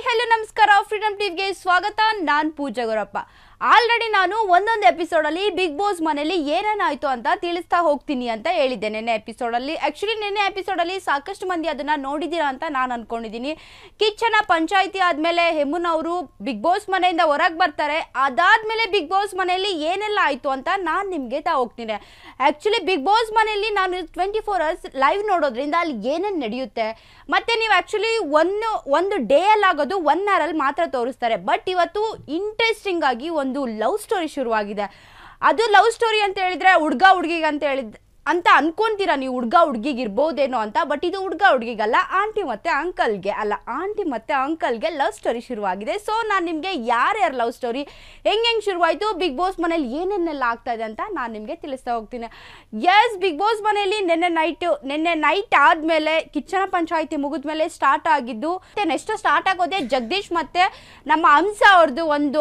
hello ನಮಸ್ಕಾರ freedom ಟಿವಿಗೆ ಸ್ವಾಗತ ನಾನ್ ಪೂಜಾ ಗುರಪ್ಪ ಆಲ್ರೆಡಿ ನಾನು ಒಂದೊಂದು ಎಪಿಸೋಡ್ ಅಲ್ಲಿ ಬಿಗ್ ಬಾಸ್ ಮನೇಲಿ ಏನೇನಾಯ್ತು ಅಂತ ತಿಳಿಸ್ತಾ ಹೋಗ್ತೀನಿ ಅಂತ ಹೇಳಿದ್ದೆ ನೆನ್ನೆ ಎಪಿಸೋಡ್ ಅಲ್ಲಿ ಆಕ್ಚುಲಿ ನೆನ್ನೆ ಎಪಿಸೋಡ್ ಅಲ್ಲಿ ಸಾಕಷ್ಟು ಮಂದಿ ಅದನ್ನ ನೋಡಿದೀರಾ ಅಂತ ನಾನು ಅನ್ಕೊಂಡಿದ್ದೀನಿ ಕಿಚ್ಚನ ಪಂಚಾಯಿತಿ ಆದ್ಮೇಲೆ ಹೆಮ್ಮನ್ ಅವರು ಬಿಗ್ ಬಾಸ್ ಮನೆಯಿಂದ ಹೊರಗೆ ಬರ್ತಾರೆ ಅದಾದ್ಮೇಲೆ ಬಿಗ್ ಬಾಸ್ ಮನೆಯಲ್ಲಿ ಏನೆಲ್ಲ ಆಯ್ತು ಅಂತ ನಾನು ನಿಮ್ಗೆ ತಾ ಹೋಗ್ತೀನಿ ಆಕ್ಚುಲಿ ಬಿಗ್ ಬಾಸ್ ಮನೆಯಲ್ಲಿ ನಾನು ಟ್ವೆಂಟಿ ಫೋರ್ ಅವರ್ಸ್ ಲೈವ್ ನೋಡೋದ್ರಿಂದ ಅಲ್ಲಿ ಏನೇನು ನಡೆಯುತ್ತೆ ಮತ್ತೆ ನೀವು ಆಕ್ಚುಲಿ ಒಂದು ಒಂದು ಡೇ ಅಲ್ಲಿ ಆಗೋದು ಒನ್ ಅವರ್ ಅಲ್ಲಿ ಮಾತ್ರ ತೋರಿಸ್ತಾರೆ ಬಟ್ ಇವತ್ತು ಇಂಟ್ರೆಸ್ಟಿಂಗ್ ಆಗಿ ಒಂದು ಲವ್ ಸ್ಟೋರಿ ಶುರುವಾಗಿದೆ ಅದು ಲವ್ ಸ್ಟೋರಿ ಅಂತ ಹೇಳಿದ್ರೆ ಹುಡ್ಗ ಹುಡ್ಗಿಗೆ ಅಂತ ಹೇಳಿದ್ ಅಂತ ಅನ್ಕೊಂತೀರಾ ನೀವು ಹುಡ್ಗ ಹುಡ್ಗಿಗೆ ಇರ್ಬೋದೇನೋ ಅಂತ ಬಟ್ ಇದು ಹುಡ್ಗ ಹುಡ್ಗಿಗಲ್ಲ ಆಂಟಿ ಮತ್ತೆ ಅಂಕಲ್ಗೆ ಅಲ್ಲ ಆಂಟಿ ಮತ್ತೆ ಅಂಕಲ್ಗೆ ಲವ್ ಸ್ಟೋರಿ ಶುರುವಾಗಿದೆ ಸೊ ನಾನು ನಿಮಗೆ ಯಾರ್ಯಾರ ಲವ್ ಸ್ಟೋರಿ ಹೆಂಗ್ ಹೆಂಗ್ ಶುರುವಾಯಿತು ಬಿಗ್ ಬಾಸ್ ಮನೇಲಿ ಏನೇನೆಲ್ಲ ಆಗ್ತಾ ಇದೆ ಅಂತ ನಾನು ನಿಮಗೆ ತಿಳಿಸ್ತಾ ಹೋಗ್ತೀನಿ ಎಸ್ ಬಿಗ್ ಬಾಸ್ ಮನೆಯಲ್ಲಿ ನಿನ್ನೆ ನೈಟ್ ನಿನ್ನೆ ನೈಟ್ ಆದ್ಮೇಲೆ ಕಿಚ್ಚನ ಪಂಚಾಯಿತಿ ಮುಗಿದ್ಮೇಲೆ ಸ್ಟಾರ್ಟ್ ಆಗಿದ್ದು ಮತ್ತೆ ನೆಕ್ಸ್ಟ್ ಸ್ಟಾರ್ಟ್ ಆಗೋದೇ ಜಗದೀಶ್ ಮತ್ತೆ ನಮ್ಮ ಹಂಸ ಅವ್ರದ್ದು ಒಂದು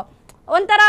ಒಂಥರ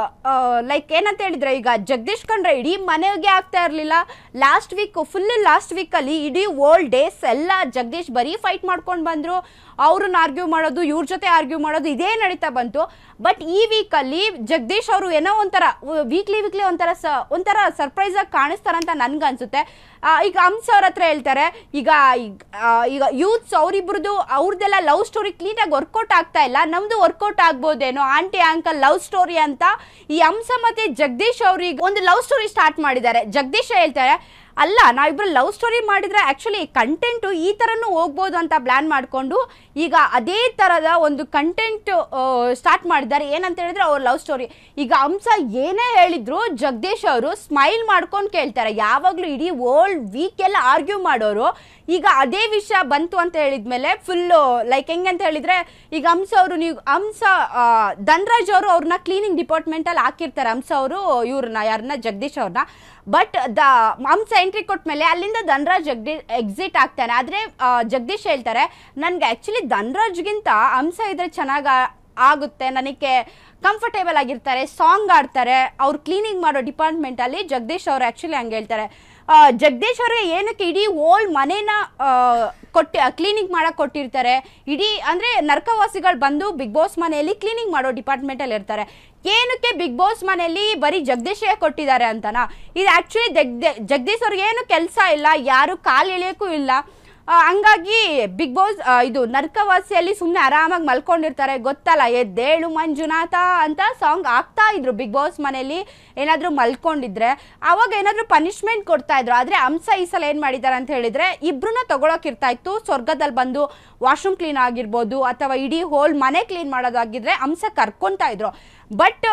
ಲೈಕ್ ಏನಂತ ಹೇಳಿದ್ರೆ ಈಗ ಜಗದೀಶ್ ಕಂಡ್ರೆ ಇಡೀ ಮನೆಗೆ ಆಗ್ತಾ ಇರಲಿಲ್ಲ ಲಾಸ್ಟ್ ವೀಕ್ ಫುಲ್ ಲಾಸ್ಟ್ ವೀಕಲ್ಲಿ ಇಡೀ ಓಲ್ಡ್ ಡೇಸ್ ಎಲ್ಲ ಜಗದೀಶ್ ಬರೀ ಫೈಟ್ ಮಾಡ್ಕೊಂಡು ಬಂದರು ಅವ್ರನ್ನ ಆರ್ಗ್ಯೂ ಮಾಡೋದು ಇವ್ರ ಜೊತೆ ಆರ್ಗ್ಯೂ ಮಾಡೋದು ಇದೇ ನಡೀತಾ ಬಂತು ಬಟ್ ಈ ವೀಕಲ್ಲಿ ಜಗದೀಶ್ ಅವರು ಏನೋ ಒಂಥರ ವೀಕ್ಲಿ ವೀಕ್ಲಿ ಒಂಥರ ಸ ಒಂಥರ ಸರ್ಪ್ರೈಸ್ ಆಗಿ ಕಾಣಿಸ್ತಾರಂತ ನನ್ಗನ್ಸುತ್ತೆ ಆ, ಈಗ ಹಂಸ ಅವ್ರ ಹತ್ರ ಹೇಳ್ತಾರೆ ಈಗ ಈಗ- ಆ, ಈಗ ಯೂತ್ಸ್ ಅವರಿಬ್ರದ್ದು ಅವ್ರದ್ದೆಲ್ಲ ಲವ್ ಸ್ಟೋರಿ ಕ್ಲೀನಾಗಿ ವರ್ಕೌಟ್ ಆಗ್ತಾ ಇಲ್ಲ ನಮ್ದು ವರ್ಕೌಟ್ ಆಗ್ಬೋದೇನೋ ಆಂಟಿ ಅಂಕಲ್ ಲವ್ ಸ್ಟೋರಿ ಅಂತ ಈ ಹಂಸ ಮತ್ತೆ ಜಗದೀಶ್ ಅವ್ರಿಗೆ ಒಂದು ಲವ್ ಸ್ಟೋರಿ ಸ್ಟಾರ್ಟ್ ಮಾಡಿದ್ದಾರೆ ಜಗದೀಶ್ ಹೇಳ್ತಾರೆ ಅಲ್ಲ ನಾವಿಬ್ರು ಲವ್ ಸ್ಟೋರಿ ಮಾಡಿದ್ರೆ ಆಕ್ಚುಲಿ ಕಂಟೆಂಟು ಈ ಥರನೂ ಹೋಗ್ಬೋದು ಅಂತ ಪ್ಲಾನ್ ಮಾಡಿಕೊಂಡು ಈಗ ಅದೇ ಥರದ ಒಂದು ಕಂಟೆಂಟ್ ಸ್ಟಾರ್ಟ್ ಮಾಡಿದ್ದಾರೆ ಏನಂತ ಹೇಳಿದ್ರೆ ಅವ್ರ ಲವ್ ಸ್ಟೋರಿ ಈಗ ಹಂಸ ಏನೇ ಹೇಳಿದ್ರು ಜಗದೀಶ್ ಅವರು ಸ್ಮೈಲ್ ಮಾಡ್ಕೊಂಡು ಕೇಳ್ತಾರೆ ಯಾವಾಗಲೂ ಇಡೀ ವರ್ಲ್ಡ್ ವೀಕ್ ಎಲ್ಲ ಆರ್ಗ್ಯೂ ಮಾಡೋರು ಈಗ ಅದೇ ವಿಷಯ ಬಂತು ಅಂತ ಹೇಳಿದ್ಮೇಲೆ ಫುಲ್ಲು ಲೈಕ್ ಹೆಂಗೆ ಅಂತ ಹೇಳಿದ್ರೆ ಈಗ ಹಂಸ ಅವರು ನೀವು ಹಂಸ ಆ, ಧನ್ರಾಜ್ ಅವರು ಅವ್ರನ್ನ ಕ್ಲೀನಿಂಗ್ ಡಿಪಾರ್ಟ್ಮೆಂಟಲ್ಲಿ ಹಾಕಿರ್ತಾರೆ ಹಂಸ ಅವರು ಇವ್ರನ್ನ ಯಾರನ್ನ ಜಗದೀಶ್ ಅವ್ರನ್ನ ಬಟ್ ದ ಹಂಸ ಎಂಟ್ರಿ ಕೊಟ್ಮೇಲೆ ಅಲ್ಲಿಂದ ಧನ್ರಾಜ್ ಜಗದೀಶ್ ಎಕ್ಸಿಟ್ ಆಗ್ತಾನೆ ಆದರೆ ಜಗದೀಶ್ ಹೇಳ್ತಾರೆ ನನಗೆ ಆ್ಯಕ್ಚುಲಿ ಧನ್ರಾಜ್ಗಿಂತ ಹಂಸ ಇದ್ರೆ ಚೆನ್ನಾಗಿ ಆಗುತ್ತೆ ನನಗೆ ಕಂಫರ್ಟೇಬಲ್ ಆಗಿರ್ತಾರೆ ಸಾಂಗ್ ಆಡ್ತಾರೆ ಅವ್ರು ಕ್ಲೀನಿಂಗ್ ಮಾಡೋ ಡಿಪಾರ್ಟ್ಮೆಂಟಲ್ಲಿ ಜಗದೀಶ್ ಅವರು ಆ್ಯಕ್ಚುಲಿ ಹಂಗೆ ಹೇಳ್ತಾರೆ ಆ, ಜಗದೀಶ್ ಅವ್ರಿಗೆ ಏನಕ್ಕೆ ಇಡೀ ಓಲ್ಡ್ ಮನೇನ ಆ, ಕೊಟ್ಟು ಕ್ಲೀನಿಂಗ್ ಮಾಡಕ್ ಕೊಟ್ಟಿರ್ತಾರೆ ಇಡೀ ಅಂದ್ರೆ ನರ್ಕವಾಸಿಗಳು ಬಂದು ಬಿಗ್ ಬಾಸ್ ಮನೆಯಲ್ಲಿ ಕ್ಲೀನಿಂಗ್ ಮಾಡೋ ಡಿಪಾರ್ಟ್ಮೆಂಟಲ್ಲಿ ಇರ್ತಾರೆ ಏನಕ್ಕೆ ಬಿಗ್ ಬಾಸ್ ಮನೆಯಲ್ಲಿ ಬರೀ ಜಗದೀಶೇ ಕೊಟ್ಟಿದ್ದಾರೆ ಅಂತನಾ ಇದು ಆ್ಯಕ್ಚುಲಿ ಜಗದೀಶ್ ಅವ್ರಿಗೆ ಏನು ಕೆಲಸ ಇಲ್ಲ ಯಾರು ಕಾಲು ಎಳೆಯೋಕ್ಕೂ ಇಲ್ಲ ಆ, ಹಂಗಾಗಿ ಬಿಗ್ ಬಾಸ್ ಆ, ಇದು ನರ್ಕವಾಸಿಯಲ್ಲಿ ಸುಮ್ಮನೆ ಆರಾಮಾಗಿ ಮಲ್ಕೊಂಡಿರ್ತಾರೆ ಗೊತ್ತಲ್ಲ ಎದ್ದೇಳು ಮಂಜುನಾಥ ಅಂತ ಸಾಂಗ್ ಆಗ್ತಾ ಇದ್ರು ಬಿಗ್ ಬಾಸ್ ಮನೆಯಲ್ಲಿ ಏನಾದರೂ ಮಲ್ಕೊಂಡಿದ್ರೆ ಅವಾಗ ಏನಾದರೂ ಪನಿಷ್ಮೆಂಟ್ ಕೊಡ್ತಾ ಇದ್ರು ಆದರೆ ಹಂಸ ಈ ಸಲ ಏನು ಮಾಡಿದ್ದಾರೆ ಅಂತ ಹೇಳಿದ್ರೆ ಇಬ್ರನ್ನ ತಗೊಳಕ್ಕಿರ್ತಾ ಇತ್ತು ಸ್ವರ್ಗದಲ್ಲಿ ಬಂದು ವಾಶ್ರೂಮ್ ಕ್ಲೀನ್ ಆಗಿರ್ಬೋದು ಅಥವಾ ಇಡೀ ಹೋಲ್ ಮನೆ ಕ್ಲೀನ್ ಮಾಡೋದಾಗಿದ್ರೆ ಹಂಸ ಕರ್ಕೊಂತಾ ಇದ್ರು ಬಟ್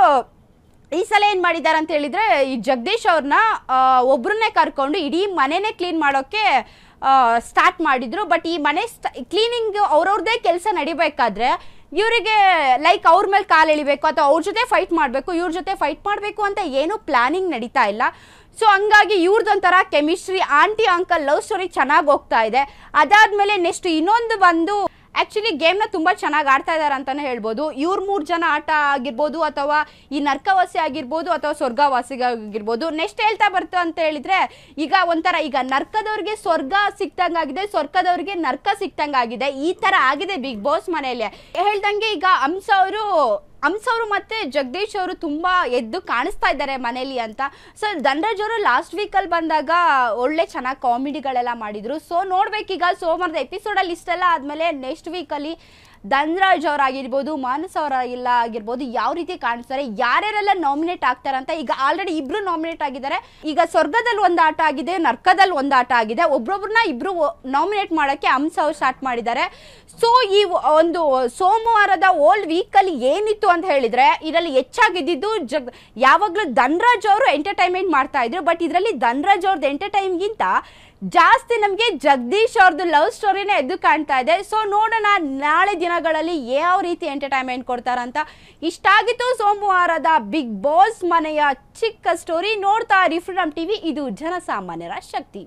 ಈ ಸಲ ಏನು ಮಾಡಿದ್ದಾರೆ ಅಂತ ಹೇಳಿದ್ರೆ ಈ ಜಗದೀಶ್ ಅವ್ರನ್ನ ಒಬ್ರನ್ನೇ ಕರ್ಕೊಂಡು ಇಡೀ ಮನೆನೇ ಕ್ಲೀನ್ ಮಾಡೋಕ್ಕೆ ಸ್ಟಾರ್ಟ್ ಮಾಡಿದ್ರು ಬಟ್ ಈ ಮನೆ ಕ್ಲೀನಿಂಗ್ ಅವ್ರವ್ರದ್ದೇ ಕೆಲಸ ನಡಿಬೇಕಾದ್ರೆ ಇವರಿಗೆ ಲೈಕ್ ಅವ್ರ ಮೇಲೆ ಕಾಲು ಎಳಿಬೇಕು ಅಥವಾ ಅವ್ರ ಜೊತೆ ಫೈಟ್ ಮಾಡಬೇಕು ಇವ್ರ ಜೊತೆ ಫೈಟ್ ಮಾಡಬೇಕು ಅಂತ ಏನೂ ಪ್ಲಾನಿಂಗ್ ನಡೀತಾ ಇಲ್ಲ ಸೊ ಹಂಗಾಗಿ ಇವ್ರದ್ದೊಂಥರ chemistry aunty uncle love story ಚೆನ್ನಾಗಿ ಹೋಗ್ತಾ ಇದೆ ಅದಾದ್ಮೇಲೆ ನೆಕ್ಸ್ಟ್ ಇನ್ನೊಂದು ಬಂದು ಆಕ್ಚುಲಿ ಗೇಮ್ನ ತುಂಬಾ ಚೆನ್ನಾಗಿ ಆಡ್ತಾ ಇದ್ದಾರೆ ಅಂತಾನೆ ಹೇಳ್ಬೋದು ಇವ್ರ ಮೂರು ಜನ ಆಟ ಆಗಿರ್ಬೋದು ಅಥವಾ ಈ ನರ್ಕವಾಸಿ ಆಗಿರ್ಬೋದು ಅಥವಾ ಸ್ವರ್ಗವಾಸಿ ಆಗಿರ್ಬೋದು ನೆಕ್ಸ್ಟ್ ಹೇಳ್ತಾ ಬರ್ತು ಅಂತ ಹೇಳಿದ್ರೆ ಈಗ ಒಂಥರ ಈಗ ನರ್ಕದವ್ರಿಗೆ ಸ್ವರ್ಗ ಸಿಕ್ತಂಗಾಗಿದೆ ಸ್ವರ್ಗದವ್ರಿಗೆ ನರ್ಕ ಸಿಕ್ತಂಗಾಗಿದೆ ಈ ತರ ಆಗಿದೆ ಬಿಗ್ ಬಾಸ್ ಮನೆಯಲ್ಲಿ ಹೇಳ್ದಂಗೆ ಈಗ ಹಂಸ ಅವರು ಹಂಸ ಅವರು ಮತ್ತೆ ಜಗದೀಶ್ ಅವರು ತುಂಬಾ ಎದ್ದು ಕಾಣಿಸ್ತಾ ಇದ್ದಾರೆ ಮನೇಲಿ ಅಂತ ಸೊ ಧನರಾಜ್ ಅವರು ಲಾಸ್ಟ್ ವೀಕಲ್ಲಿ ಬಂದಾಗ ಒಳ್ಳೆ ಚೆನ್ನಾಗಿ ಕಾಮಿಡಿಗಳೆಲ್ಲ ಮಾಡಿದ್ರು ಸೊ ನೋಡ್ಬೇಕೀಗ ಸೋಮವಾರದ ಎಪಿಸೋಡಲ್ಲಿ ಇಷ್ಟೆಲ್ಲ ಆದಮೇಲೆ ನೆಕ್ಸ್ಟ್ ವೀಕಲ್ಲಿ ಧನ್ರಾಜ್ ಅವರಾಗಿರ್ಬೋದು ಮಾನಸ್ ಅವರಾಗಿಲ್ಲ ಆಗಿರ್ಬೋದು ಯಾವ ರೀತಿ ಕಾಣಿಸ್ತಾರೆ ಯಾರ್ಯಾರೆಲ್ಲ ನಾಮಿನೇಟ್ ಆಗ್ತಾರೆ ಅಂತ ಈಗ ಆಲ್ರೆಡಿ ಇಬ್ರು ನಾಮಿನೇಟ್ ಆಗಿದ್ದಾರೆ ಈಗ ಸ್ವರ್ಗದಲ್ಲಿ ಒಂದು ಆಟ ಆಗಿದೆ ನರ್ಕದಲ್ಲಿ ಒಂದು ಆಟ ಆಗಿದೆ ಒಬ್ರೊಬ್ರನ್ನ ಇಬ್ರು ನಾಮಿನೇಟ್ ಮಾಡೋಕ್ಕೆ ಹಂಸ ಅವ್ರು ಸ್ಟಾರ್ಟ್ ಮಾಡಿದ್ದಾರೆ ಸೊ ಈ ಒಂದು ಸೋಮವಾರದ ಓಲ್ಡ್ ವೀಕಲ್ಲಿ ಏನಿತ್ತು ಅಂತ ಹೇಳಿದ್ರೆ ಇದರಲ್ಲಿ ಹೆಚ್ಚಾಗಿದ್ದು ಜಗ್ ಯಾವಾಗಲೂ ಧನ್ರಾಜ್ ಅವರು ಎಂಟರ್ಟೈನ್ಮೆಂಟ್ ಮಾಡ್ತಾ ಇದ್ರು ಬಟ್ ಇದರಲ್ಲಿ ಧನ್ರಾಜ್ ಅವ್ರದ್ದು ಎಂಟರ್ಟೈನ್ಗಿಂತ ಜಾಸ್ತಿ ನಮಗೆ ಜಗದೀಶ್ ಅವ್ರದ್ದು ಲವ್ ಸ್ಟೋರಿನೇ ಎದ್ದು ಕಾಣ್ತಾ ಇದೆ ಸೊ ನೋಡೋಣ ನಾಳೆ ದಿನಗಳಲ್ಲಿ ಯಾವ ರೀತಿ ಎಂಟರ್ಟೈನ್ಮೆಂಟ್ ಕೊಡ್ತಾರಂತ ಇಷ್ಟಾಗಿತ್ತು ಸೋಮವಾರದ ಬಿಗ್ ಬಾಸ್ ಮನೆಯ ಚಿಕ್ಕ ಸ್ಟೋರಿ ನೋಡ್ತಾ ರಿಫ್ರೀಡಮ್ ಟಿವಿ ಇದು ಜನಸಾಮಾನ್ಯರ ಶಕ್ತಿ